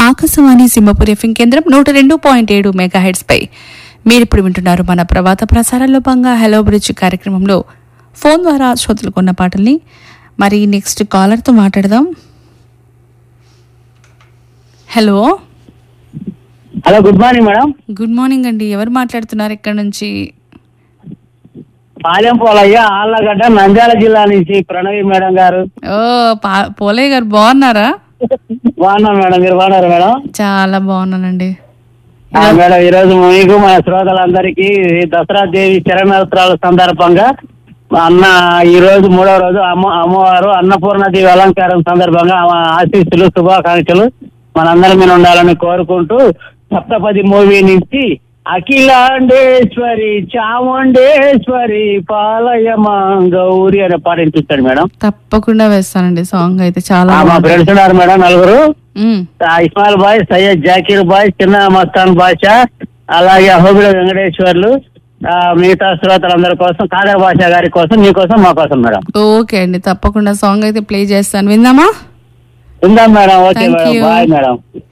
Akashvani Simhapuri FM కేంద్రం నూట రెండు పాయింట్ ఏడు మెగా హెడ్స్ పై మీరిప్పుడు వింటున్నారు మన ప్రభాత ప్రసారాల్లో భాగంగా హలో బ్రిడ్జ్ కార్యక్రమంలో ఫోన్ ద్వారా శ్రోతలు కొన్న పాటల్ని మరి నెక్స్ట్ కాలర్తో మాట్లాడదాం hello hello good morning madam good morning అండి ఎవరు మాట్లాడుతున్నారు ఇక్కడ నుంచి పాలెం పోలయ్య ఆళ్ళగడ్డ నంద్యాల జిల్లా నుంచి ప్రణవి మేడం గారు ఓ పా పోలయ్య గారు బాగున్నారా బాగున్నాను మేడం మీరు బాగున్నారు మేడం చాలా బాగున్నానండి ఆ, మేడం ఈ రోజు మీకు మన శ్రోతలందరికీ దసరా దేవి చరణోత్సవాల సందర్భంగా మా అన్న ఈ రోజు మూడవ రోజు అమ్మ అమ్మవారు అన్నపూర్ణ దేవి అలంకారం సందర్భంగా ఆమె ఆశీస్సులు శుభాకాంక్షలు మనందరి మీద ఉండాలని కోరుకుంటూ సప్తపది మూవీ నుంచి అఖిలాండేశ్వరి చాముండేశ్వరి పాలయమా గౌరి అనే పాట వినిపిస్తాడు మేడం తప్పకుండా వేస్తానండి సాంగ్ అయితే చాలా ఆ, మా బాగుంది. ఫ్రెండ్స్ ఉన్నారు మేడం నలుగురు మ్మ్. ఆ, ఇస్మాయిల్ బాయ్ సయ్యద్ జాకీర్ బాయ్ చిన్న మస్తాన్ బాషా అలాగే అహోబిడ వెంకటేశ్వర్లు ఆ, మిగతా శ్రోతలందరి కోసం కాదర్ బాషా గారి కోసం మీ కోసం మా కోసం మేడం ఓకే అండి తప్పకుండా సాంగ్ అయితే ప్లే చేస్తాను విందామా ఉందాం madam okay Thank madam you. Bye madam